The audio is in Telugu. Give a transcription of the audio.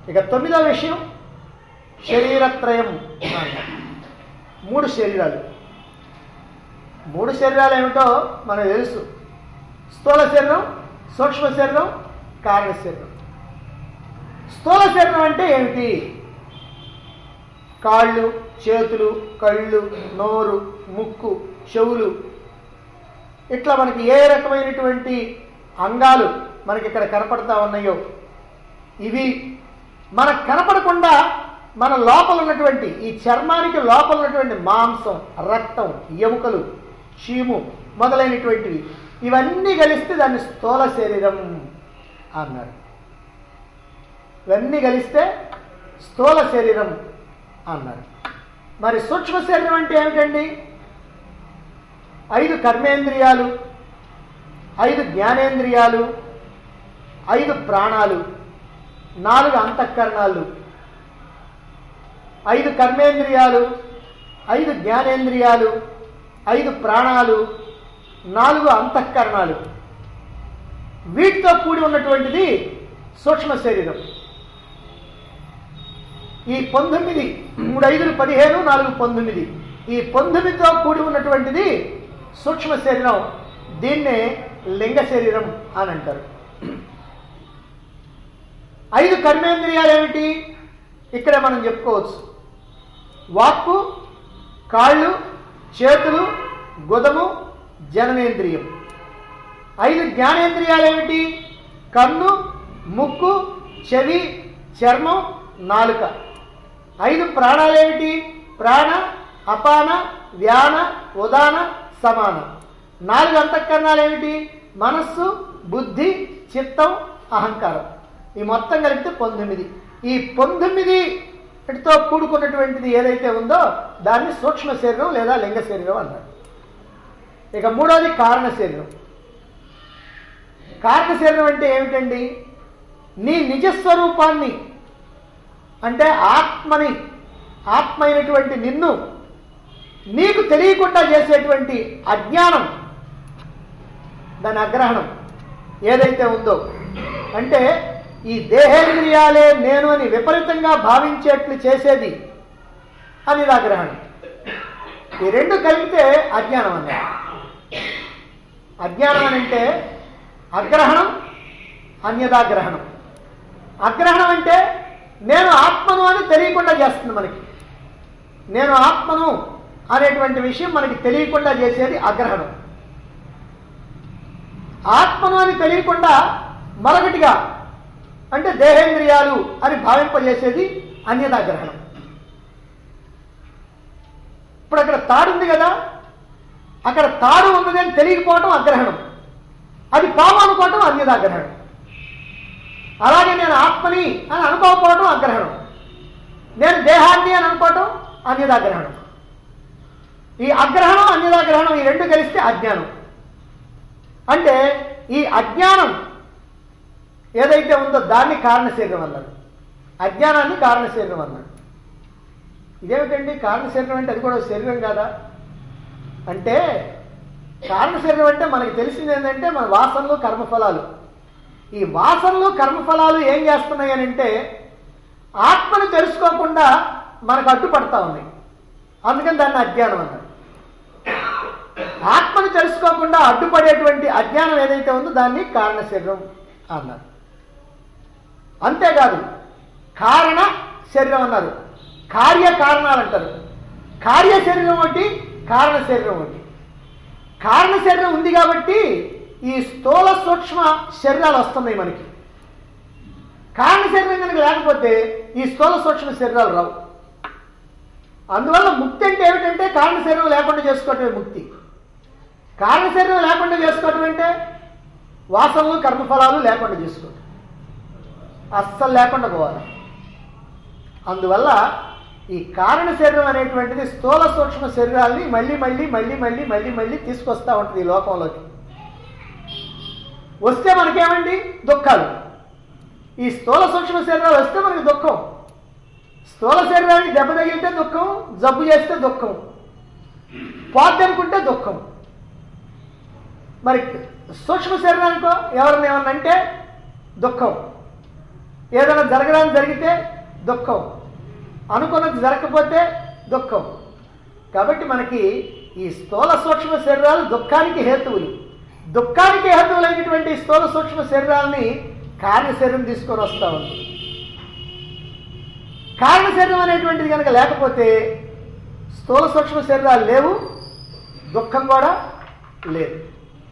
ఇక తొమ్మిదో విషయం శరీరత్రయం అన్నారు. మూడు శరీరాలు మూడు శరీరాలు ఏమిటో మనకు తెలుసు స్థూల శరీరం సూక్ష్మ శరీరం కారణ శరీరం స్థూల శరీరం అంటే ఏమిటి కాళ్ళు చేతులు కళ్ళు నోరు ముక్కు చెవులు ఇట్లా మనకి ఏ రకమైనటువంటి అంగాలు మనకి ఇక్కడ కనపడతా ఉన్నాయో ఇవి మనకు కనపడకుండా మన లోపల ఉన్నటువంటి ఈ చర్మానికి లోపల ఉన్నటువంటి మాంసం రక్తం ఎముకలు చీము మొదలైనటువంటివి ఇవన్నీ కలిస్తే దాన్ని స్థూల శరీరం అన్నారు ఇవన్నీ కలిస్తే స్థూల శరీరం అన్నారు మరి సూక్ష్మ శరీరం అంటే ఏమిటండి ఐదు కర్మేంద్రియాలు ఐదు జ్ఞానేంద్రియాలు ఐదు ప్రాణాలు నాలుగు అంతఃకరణాలు ఐదు కర్మేంద్రియాలు ఐదు జ్ఞానేంద్రియాలు ఐదు ప్రాణాలు నాలుగు అంతఃకరణాలు వీటితో కూడి ఉన్నటువంటిది సూక్ష్మ శరీరం ఈ పంతొమ్మిది మూడు ఐదులు పదిహేను నాలుగు పంతొమ్మిది ఈ పంతొమ్మిదితో కూడి ఉన్నటువంటిది సూక్ష్మ శరీరం దీన్నే లింగ శరీరం అని అంటారు ఐదు కర్మేంద్రియాలు ఏమిటి ఇక్కడ మనం చెప్పుకోవచ్చు వాక్కు కాళ్ళు చేతులు గుదము జననేంద్రియం ఐదు జ్ఞానేంద్రియాలు ఏమిటి కన్ను ముక్కు చెవి చర్మం నాలుక ఐదు ప్రాణాలు ఏమిటి ప్రాణ అపాన వ్యాన ఉదాన సమాన నాలుగు అంతఃకరణాలు ఏమిటి మనస్సు బుద్ధి చిత్తం అహంకారం ఈ మొత్తం కలిపితే పంతొమ్మిది ఈ పంతొమ్మిది తో కూడుకున్నటువంటిది ఏదైతే ఉందో దాన్ని సూక్ష్మ శరీరం లేదా లింగ శరీరం అన్నారు ఇక మూడవది కారణ శరీరం కారణ శరీరం అంటే ఏమిటండి నీ నిజస్వరూపాన్ని అంటే ఆత్మని ఆత్మ అయినటువంటి నిన్ను నీకు తెలియకుండా చేసేటువంటి అజ్ఞానం దాని అగ్రహణం ఏదైతే ఉందో అంటే ఈ దేహేంద్రియాలే నేను అని విపరీతంగా భావించేట్లు చేసేది అని అగ్రహణం ఈ రెండు కలిపితే అజ్ఞానం అన్నారు అజ్ఞానం అని అంటే అగ్రహణం అన్యదాగ్రహణం అగ్రహణం అంటే నేను ఆత్మను అని తెలియకుండా చేస్తుంది మనకి నేను ఆత్మను అనేటువంటి విషయం మనకి తెలియకుండా చేసేది అగ్రహణం ఆత్మను అని తెలియకుండా మరొకటిగా అంటే దేహేంద్రియాలు అని భావింపజేసేది అన్యదాగ్రహణం ఇప్పుడు అక్కడ తాడు ఉంది కదా అక్కడ తాడు ఉన్నది అని తెలియకపోవటం అగ్రహణం అది పాము అనుకోవటం అన్యదాగ్రహణం అలాగే నేను ఆత్మని అని అనుకోకపోవటం అగ్రహణం నేను దేహాన్ని అని అనుకోవటం అన్యదాగ్రహణం ఈ అగ్రహణం అన్యదాగ్రహణం ఈ రెండు కలిస్తే అజ్ఞానం అంటే ఈ అజ్ఞానం ఏదైతే ఉందో దాన్ని కారణ శరీరం అన్నాడు అజ్ఞానాన్ని కారణ శరీరం అన్నాడు ఇదేమిటండి కారణ శరీరం అంటే అది కూడా ఒక శరీరం కాదా అంటే కారణ శరీరం అంటే మనకి తెలిసింది ఏంటంటే మన వాసనలు కర్మఫలాలు ఈ వాసనలు కర్మఫలాలు ఏం చేస్తున్నాయి అని అంటే ఆత్మను తెలుసుకోకుండా మనకు అడ్డుపడతా ఉన్నాయి అందుకని దాన్ని అజ్ఞానం అన్నాడు ఆత్మను తెలుసుకోకుండా అడ్డుపడేటువంటి అజ్ఞానం ఏదైతే ఉందో దాన్ని కారణ శరీరం అన్నారు అంతేకాదు కారణ శరీరం అన్నారు కార్య కారణాలు అంటారు కార్య శరీరం ఒకటి కారణ శరీరం ఒకటి కారణ శరీరం ఉంది కాబట్టి ఈ స్థూల సూక్ష్మ శరీరాలు వస్తున్నాయి మనకి కారణ శరీరం కనుక లేకపోతే ఈ స్థూల సూక్ష్మ శరీరాలు రావు అందువల్ల ముక్తి అంటే ఏమిటంటే కారణ శరీరం లేకుండా చేసుకోవటమే ముక్తి కారణ శరీరం లేకుండా చేసుకోవటం అంటే వాసనలు కర్మఫలాలు లేకుండా చేసుకోవటం అస్సలు లేకుండా పోవాలి అందువల్ల ఈ కారణ శరీరం అనేటువంటిది స్థూల సూక్ష్మ శరీరాల్ని మళ్ళీ మళ్ళీ మళ్ళీ మళ్ళీ మళ్ళీ మళ్ళీ తీసుకొస్తా ఉంటుంది ఈ లోకంలోకి వస్తే మనకేమండి దుఃఖాలు ఈ స్థూల సూక్ష్మ శరీరాలు వస్తే మనకి దుఃఖం స్థూల శరీరానికి దెబ్బ తగిలితే దుఃఖం జబ్బు చేస్తే దుఃఖం పోద్దనుకుంటే దుఃఖం మరి సూక్ష్మ శరీరానికో ఎవరిని ఏమన్నా అంటే దుఃఖం ఏదైనా జరగడానికి జరిగితే దుఃఖం అనుకున్నది జరగకపోతే దుఃఖం కాబట్టి మనకి ఈ స్థూల సూక్ష్మ శరీరాలు దుఃఖానికి హేతువులు దుఃఖానికి హేతువులైనటువంటి ఈ స్థూల సూక్ష్మ శరీరాలని కార్య శరీరం తీసుకొని వస్తా ఉంది కారణ శరీరం అనేటువంటిది కనుక లేకపోతే స్థూల సూక్ష్మ శరీరాలు లేవు దుఃఖం కూడా లేదు